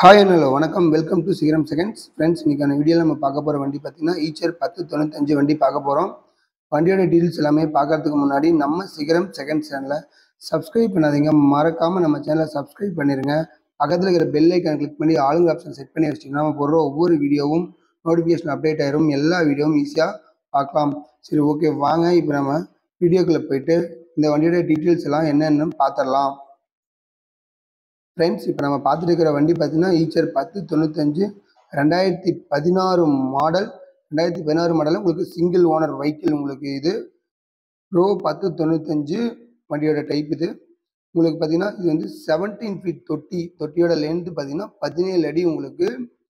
hi hello வணக்கம் welcome to Sigaram seconds friends இன்னைக்கான வீடியோவில் நம்ம பார்க்க போகிற வண்டி பார்த்தீங்கன்னா ஈச்சர் பத்து தொண்ணூத்தஞ்சு வண்டி பார்க்க போகிறோம் வண்டியோட டீல்ஸ் எல்லாமே பார்க்கறதுக்கு முன்னாடி நம்ம சிகரம் செகண்ட் சேனலை சப்ஸ்கிரைப் பண்ணாதீங்க மறக்காமல் நம்ம சேனலை சப்ஸ்கிரைப் பண்ணிடுங்க பக்கத்தில் இருக்கிற பெல் ஐக்கான் கிளிக் பண்ணி ஆளுங்க ஆப்ஷன் செட் பண்ணி வச்சிங்கன்னா நம்ம போடுற ஒவ்வொரு வீடியோவும் நோட்டிஃபிகேஷன் அப்டேட் ஆயிரும் எல்லா வீடியோவும் ஈஸியாக பார்க்கலாம் சரி ஓகே வாங்க இப்போ நம்ம வீடியோக்குள்ளே போயிட்டு இந்த வண்டியோட டீட்டெயில்ஸ் எல்லாம் என்னென்னு பார்த்துடலாம் ஃப்ரெண்ட்ஸ் இப்போ நம்ம பார்த்துட்டு இருக்கிற வண்டி பார்த்தீங்கன்னா ஈச்சர் பத்து தொண்ணூத்தஞ்சு ரெண்டாயிரத்தி பதினாறு மாடல் ரெண்டாயிரத்தி பதினாறு மாடல் உங்களுக்கு சிங்கிள் ஓனர் வெஹிக்கிள் உங்களுக்கு இது ப்ரோ பத்து தொண்ணூத்தஞ்சு வண்டியோட டைப் இது உங்களுக்கு பார்த்தீங்கன்னா இது வந்து செவன்டீன் ஃபீட் தொட்டி தொட்டியோட லென்த்து பார்த்தீங்கன்னா பதினேழு அடி உங்களுக்கு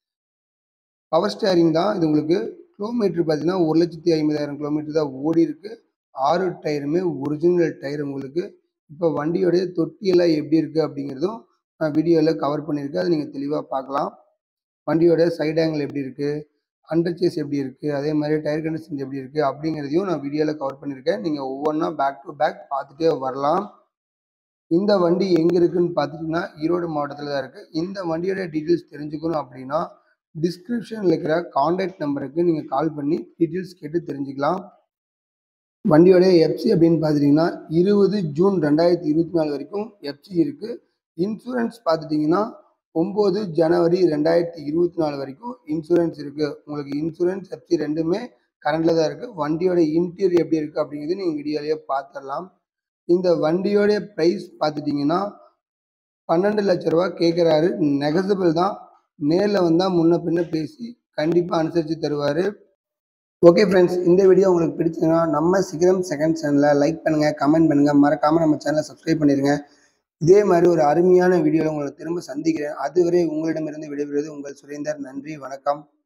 பவர் ஸ்டேரிங் தான் இது உங்களுக்கு கிலோமீட்டர் பார்த்தீங்கன்னா ஒரு லட்சத்தி ஐம்பதாயிரம் கிலோமீட்டர் தான் ஓடி இருக்கு ஆறு டயருமே ஒரிஜினல் டயர் உங்களுக்கு இப்போ வண்டியோடைய தொட்டியெல்லாம் எப்படி இருக்குது அப்படிங்கிறதும் நான் வீடியோவில் கவர் பண்ணியிருக்கேன் அதை நீங்கள் தெளிவாக பார்க்கலாம் வண்டியோட சைடு ஆங்கிள் எப்படி இருக்குது அண்டர் சேஸ் எப்படி இருக்குது அதே மாதிரி டயர் கண்டிஷன் எப்படி இருக்குது அப்படிங்கிறதையும் நான் வீடியோவில் கவர் பண்ணியிருக்கேன் நீங்கள் ஒவ்வொன்றா பேக் டு பேக் பார்த்துட்டே வரலாம் இந்த வண்டி எங்கே இருக்குன்னு பார்த்துட்டிங்கன்னா ஈரோடு மாவட்டத்தில் தான் இருக்குது இந்த வண்டியோட டீட்டெயில்ஸ் தெரிஞ்சுக்கணும் அப்படின்னா டிஸ்கிரிப்ஷனில் இருக்கிற காண்டாக்ட் நம்பருக்கு நீங்கள் கால் பண்ணி டீட்டெயில்ஸ் கேட்டு தெரிஞ்சுக்கலாம் வண்டியோட எஃப்சி அப்படின்னு பார்த்துட்டிங்கன்னா இருபது ஜூன் ரெண்டாயிரத்தி இருபத்தி நாலு வரைக்கும் எஃப்சி இருக்குது இன்சூரன்ஸ் பார்த்துட்டிங்கன்னா ஒம்பது ஜனவரி ரெண்டாயிரத்தி இருபத்தி நாலு வரைக்கும் இன்சூரன்ஸ் இருக்குது உங்களுக்கு இன்சூரன்ஸ் எஃப்சி ரெண்டுமே கரண்டில் தான் இருக்குது வண்டியோட இன்டீரியர் எப்படி இருக்குது அப்படிங்கிறது நீங்கள் வீடியோலேயே பார்த்துடலாம் இந்த வண்டியோடைய ப்ரைஸ் பார்த்துட்டிங்கன்னா பன்னெண்டு லட்ச ரூபா கேட்குறாரு நெகசபிள் தான் நேரில் வந்தால் முன்ன பின்ன பேசி கண்டிப்பாக அனுசரித்து தருவார் ஓகே ஃப்ரெண்ட்ஸ் இந்த வீடியோ உங்களுக்கு பிடிச்சதுன்னா நம்ம சிகரம் செகண்ட் சேனலை லைக் பண்ணுங்கள் கமெண்ட் பண்ணுங்கள் மறக்காமல் நம்ம சேனலை சப்ஸ்கிரைப் பண்ணிடுங்க இதே மாதிரி ஒரு அருமையான வீடியோவில் உங்களை திரும்ப சந்திக்கிறேன் அதுவரை உங்களிடமிருந்து விடைபெறுவது உங்கள் சுரேந்தர் நன்றி வணக்கம்